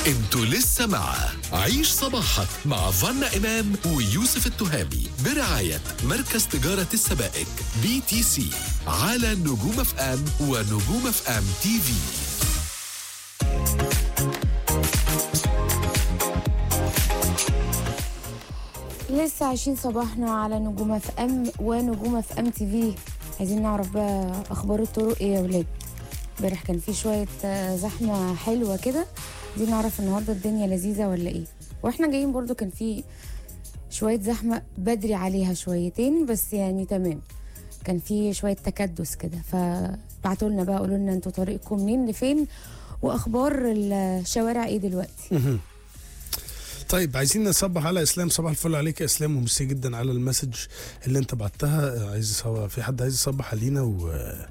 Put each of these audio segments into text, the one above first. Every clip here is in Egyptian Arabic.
انتوا لسه مع عيش صباحك مع فنا إمام ويوسف التهامي برعاية مركز تجارة السبائك بي تي سي على نجوم اف ام ونجوم اف ام تي في لسه عايشين صباحنا على نجوم اف ام ونجوم اف ام تي في عايزين نعرف بقى اخبار الطرق ايه يا ولاد امبارح كان في شويه آه، زحمه حلوه كده دي نعرف النهارده الدنيا لذيذه ولا ايه واحنا جايين برضو كان في شويه زحمه بدري عليها شويتين بس يعني تمام كان في شويه تكدس كده فبعتوا لنا بقى قولوا لنا انتوا طريقكم منين لفين واخبار الشوارع ايه دلوقتي طيب عايزين نصبح على اسلام صباح الفل عليك يا اسلام وميرسي جدا على المسج اللي انت بعتها عايز يصبح في حد عايز يصبح علينا و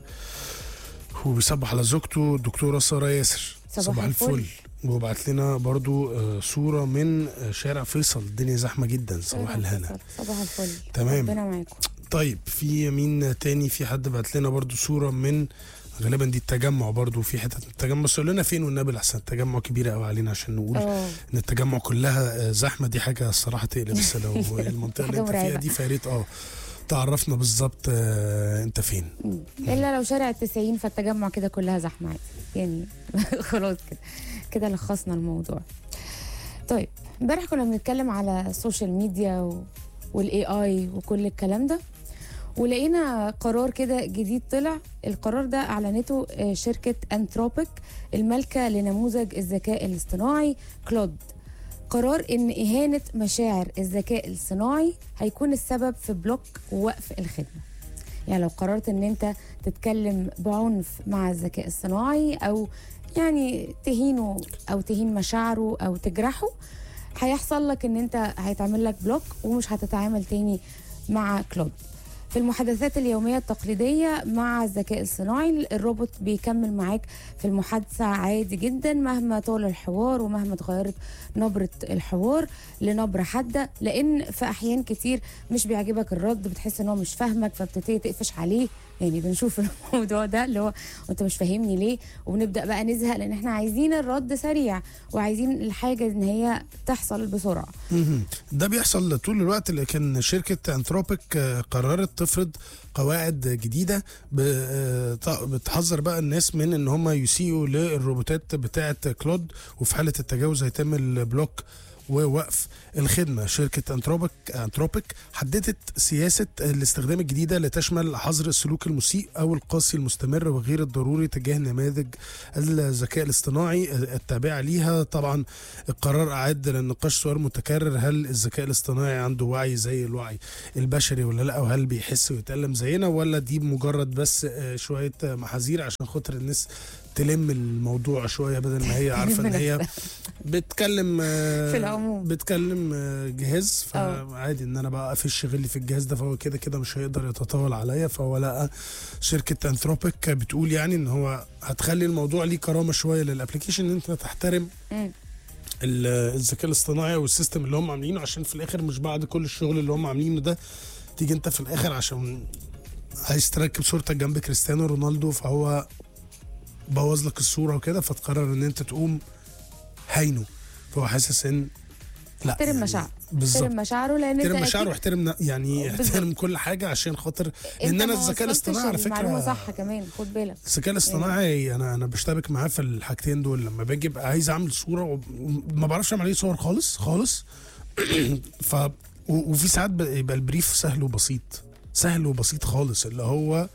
وبيصبح على زوجته الدكتوره ساره ياسر صباح الفل. وبعت لنا برضو آه، صوره من آه، شارع فيصل الدنيا زحمه جدا صباح الهنا صباح الفل تمام. ربنا معاكم طيب في مين تاني في حد بعت لنا برضو صوره من غالبا دي التجمع برضو في حته من التجمع بس قول لنا فين والنبي احسن التجمع كبيره قوي علينا عشان نقول اه ان التجمع كلها آه، زحمه دي حاجه الصراحه تقلق بس لو المنطقه اللي حاجة انت فيها مرعبة. دي فيا ريت اه تعرفنا بالظبط آه، انت فين الا لو شارع التسعين فالتجمع كده كلها زحمه عادي يعني خلاص كده كده لخصنا الموضوع طيب امبارح كنا بنتكلم على السوشيال ميديا و... والاي اي وكل الكلام ده ولقينا قرار كده جديد طلع القرار ده اعلنته آه، شركه انثروبيك المالكه لنموذج الذكاء الاصطناعي كلود قرار ان اهانه مشاعر الذكاء الصناعي هيكون السبب في بلوك ووقف الخدمه يعني لو قررت ان انت تتكلم بعنف مع الذكاء الصناعي او يعني تهينه او تهين مشاعره او تجرحه هيحصل لك ان انت هيتعمل لك بلوك ومش هتتعامل تاني مع كلود في المحادثات اليومية التقليدية مع الذكاء الصناعي الروبوت بيكمل معاك في المحادثة عادي جدا مهما طال الحوار ومهما اتغيرت نبرة الحوار لنبرة حادة لأن في أحيان كتير مش بيعجبك الرد بتحس إن هو مش فاهمك فبتبتدي تقفش عليه يعني بنشوف الموضوع ده اللي هو انت مش فاهمني ليه وبنبدا بقى نزهق لان احنا عايزين الرد سريع وعايزين الحاجه ان هي تحصل بسرعه مهم. ده بيحصل طول الوقت لكن شركة انثروبيك آه، قررت تفرض قواعد جديدة ب- آه، ط- بتحذر بقى الناس من ان هم يسيئوا للروبوتات بتاعة كلود وفي حالة التجاوز هيتم البلوك ووقف الخدمة شركة انتروبيك انتروبيك حددت سياسة الاستخدام الجديدة لتشمل حظر السلوك المسيء أو القاسي المستمر وغير الضروري تجاه نماذج الذكاء الاصطناعي التابعة ليها طبعا القرار أعد للنقاش سؤال متكرر هل الذكاء الاصطناعي عنده وعي زي الوعي البشري ولا لا وهل بيحس ويتألم زينا ولا دي مجرد بس آه، شوية آه، محاذير عشان خاطر الناس تلم الموضوع شوية بدل ما هي عارفة ان هي بتكلم آه، في العموم. بتكلم آه، جهاز اه. فعادي ان انا بقى اقفش غلي في الجهاز ده فهو كده كده مش هيقدر يتطاول عليا فهو لقى شركه انثروبيك بتقول يعني ان هو هتخلي الموضوع ليه كرامه شويه للابلكيشن ان انت تحترم مم. ال- الذكاء الاصطناعي والسيستم اللي هم عاملينه عشان في الاخر مش بعد كل الشغل اللي هم عاملينه ده تيجي انت في الاخر عشان عايز تركب صورتك جنب كريستيانو رونالدو فهو بوظ لك الصوره وكده فتقرر ان انت تقوم هينه فهو حاسس ان لا احترم يعني مشاعره بالظبط احترم مشاعره لان احترم انت مشاعره أكيد واحترم ن- يعني بالظبط. احترم كل حاجه عشان خاطر انت ان انا ما الذكاء وصلتش الاصطناعي على المعلومه فكره صح كمان خد بالك الذكاء الاصطناعي انا انا بشتبك معاه في الحاجتين دول لما باجي ابقى عايز اعمل صوره وما بعرفش اعمل عليه صور خالص خالص ف و- وفي ساعات ب- يبقى البريف سهل وبسيط سهل وبسيط خالص اللي هو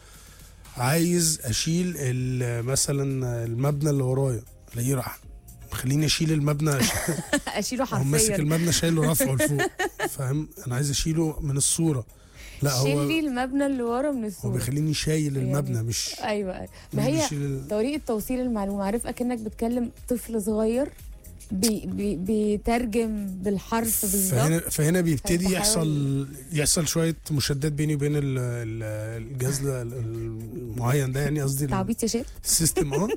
عايز اشيل ال- مثلا المبنى اللي ورايا الاقيه راح خليني اشيل المبنى اشيله هو ماسك حرفيا المبنى شايله رافعه لفوق فاهم انا عايز اشيله من الصوره لا شيل هو لي المبنى اللي ورا من هو الصوره بيخليني شايل يعني- المبنى مش ايوه أيوة. ما مش هي بيشيل ال- طريقه توصيل المعلومه عارف اكنك بتكلم طفل صغير بي بي بيترجم بالحرف بالظبط فهنا فهنا بيبتدي فبحاول- يحصل يحصل شويه مشادات بيني وبين ال- ال- الجهاز ال- المعين ده يعني قصدي ال- تعبيط يا شيخ السيستم اه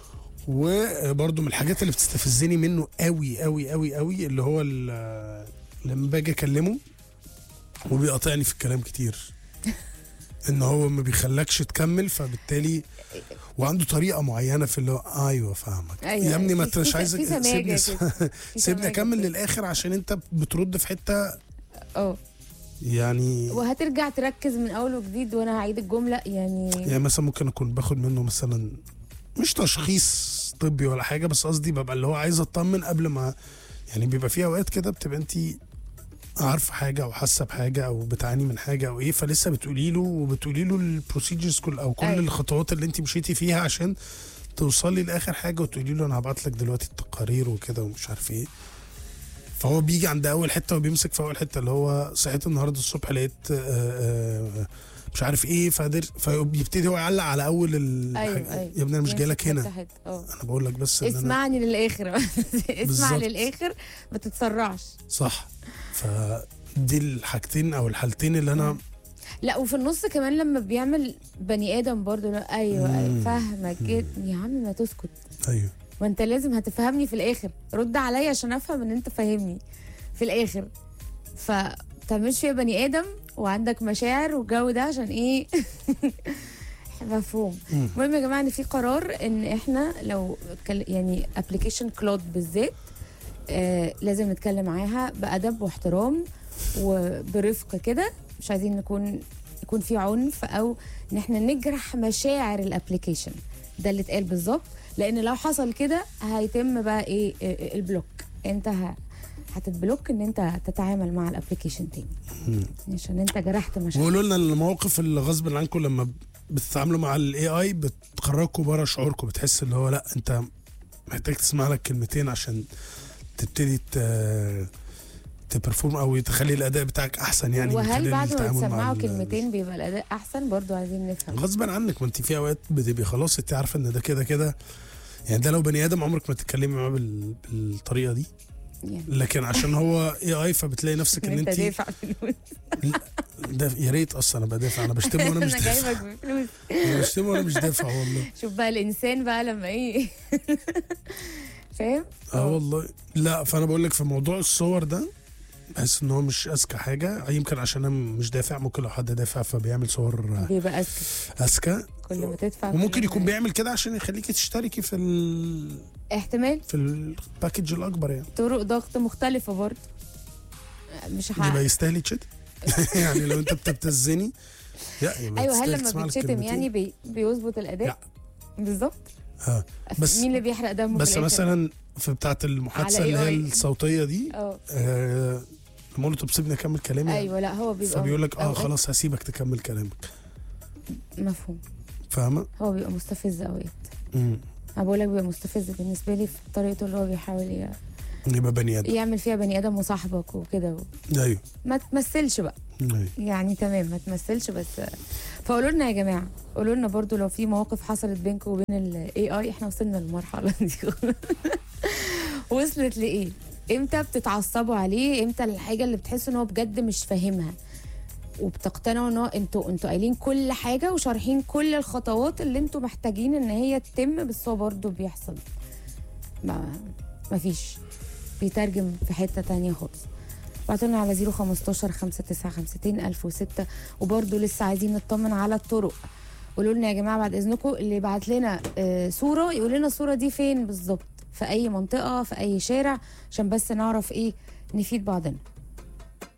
وبرده من الحاجات اللي بتستفزني منه قوي قوي قوي قوي اللي هو ال- لما باجي اكلمه وبيقاطعني في الكلام كتير ان هو ما بيخلكش تكمل فبالتالي وعنده طريقه معينه في اللي هو ايوه فاهمك أيوة، يا ابني ما في- انت مش في- عايزك في سماجة سيبني كده. في سيبني سماجة اكمل كده. للاخر عشان انت بترد في حته اه يعني وهترجع تركز من اول وجديد وانا هعيد الجمله يعني يعني مثلا ممكن اكون باخد منه مثلا مش تشخيص طبي ولا حاجه بس قصدي ببقى اللي هو عايز اطمن قبل ما يعني بيبقى في اوقات كده بتبقى انت عارفه حاجه او حاسه بحاجه او بتعاني من حاجه او ايه فلسه بتقولي له وبتقولي له البروسيجرز كل او كل أيوة. الخطوات اللي انت مشيتي فيها عشان توصلي لاخر حاجه وتقولي له انا هبعت لك دلوقتي التقارير وكده ومش عارف ايه فهو بيجي عند اول حته وبيمسك في اول حته اللي هو صحيت النهارده الصبح لقيت آه، آه، مش عارف ايه فقدر فبيبتدي هو يعلق على اول الحاجة. ايوه ايوه يا ابني انا مش جاي لك يمسك هنا حتة حتة. اه انا بقول لك بس ان انا اسمعني للاخر اسمع بالظبط. للاخر ما تتسرعش صح فدي الحاجتين او الحالتين اللي انا لا وفي النص كمان لما بيعمل بني ادم برضه لا ايوه مم. ايوه فاهمك جد يا عم ما تسكت ايوه ما انت لازم هتفهمني في الاخر رد عليا عشان افهم ان انت فاهمني في الاخر ف تعملش فيها بني ادم وعندك مشاعر والجو ده عشان ايه مفهوم مم. المهم يا جماعه ان في قرار ان احنا لو كل- يعني ابلكيشن كلود بالذات آه لازم نتكلم معاها بادب واحترام وبرفق كده مش عايزين نكون يكون في عنف او ان احنا نجرح مشاعر الابلكيشن ده اللي اتقال بالظبط لان لو حصل كده هيتم بقى ايه آه، البلوك انت ه- هتتبلوك ان انت تتعامل مع الابلكيشن تاني مم. عشان انت جرحت مشاعر وقولوا لنا المواقف اللي غصب عنكم لما بتتعاملوا مع الاي اي بتخرجكم بره شعوركم بتحس اللي هو لا انت محتاج تسمع لك كلمتين عشان تبتدي ت تبرفورم او تخلي الاداء بتاعك احسن يعني من وهل خلال بعد ما التعامل مع بتسمعوا ال- كلمتين بيبقى الاداء احسن برضو عايزين نفهم غصبا عنك ما انت في اوقات بتبقي خلاص انت عارفه ان ده كده كده يعني ده لو بني ادم عمرك ما تتكلمي معاه بال... بالطريقه دي يعني لكن عشان هو اي اي فبتلاقي نفسك ان ان انت انت دافع فلوس ده يا ريت اصلا انا بدافع انا بشتمه وانا مش انا دافع جايبك بفلوس انا بشتمه وانا مش دافع والله شوف بقى الانسان بقى لما ايه فاهم اه والله لا فانا بقول لك في موضوع الصور ده بحس ان هو مش اذكى حاجه يمكن عشان انا مش دافع ممكن لو حد دافع فبيعمل صور بيبقى اذكى اذكى كل ما تدفع وممكن كل يكون ما- بيعمل كده عشان يخليكي تشتركي في ال... احتمال في الباكج الاكبر يعني طرق ضغط مختلفة برضو مش يبقى ح... يستاهل يتشتم يعني لو انت بتبتزني لا يبقى ايوه هل تستاهل لما تسمع لك بيتشتم كلمتين. يعني بي... بيظبط الاداء لا. بالظبط اه بس- مين اللي بيحرق دمه بس في الآخر؟ مثلا في بتاعه المحادثه على اللي هي AI. الصوتيه دي اه آه لما قلت طب سيبني اكمل كلامي ايوه لا هو بيبقى فبيقول لك اه أوقات خلاص هسيبك تكمل كلامك مفهوم فاهمه؟ هو بيبقى مستفز اوقات امم انا بقول لك بيبقى مستفز بالنسبه لي في طريقته اللي هو بيحاول ي- يبقى بني ادم يعمل فيها بني ادم وصاحبك وكده ايوه ما تمثلش بقى ايوه يعني تمام ما تمثلش بس فقولوا لنا يا جماعه قولوا لنا برضو لو في مواقف حصلت بينكم وبين الاي اي احنا وصلنا للمرحله دي وصلت لايه امتى بتتعصبوا عليه امتى الحاجه اللي بتحسوا ان هو بجد مش فاهمها وبتقتنعوا ان هو انتوا انتوا قايلين كل حاجه وشارحين كل الخطوات اللي انتوا محتاجين ان هي تتم بس هو برضه بيحصل ما ما فيش بيترجم في حته تانية خالص بعتوا لنا على 015 5952 1006 وبرضه لسه عايزين نطمن على الطرق قولوا لنا يا جماعه بعد اذنكم اللي يبعت لنا آه، صوره يقول لنا الصوره دي فين بالظبط في اي منطقه في اي شارع عشان بس نعرف ايه نفيد بعضنا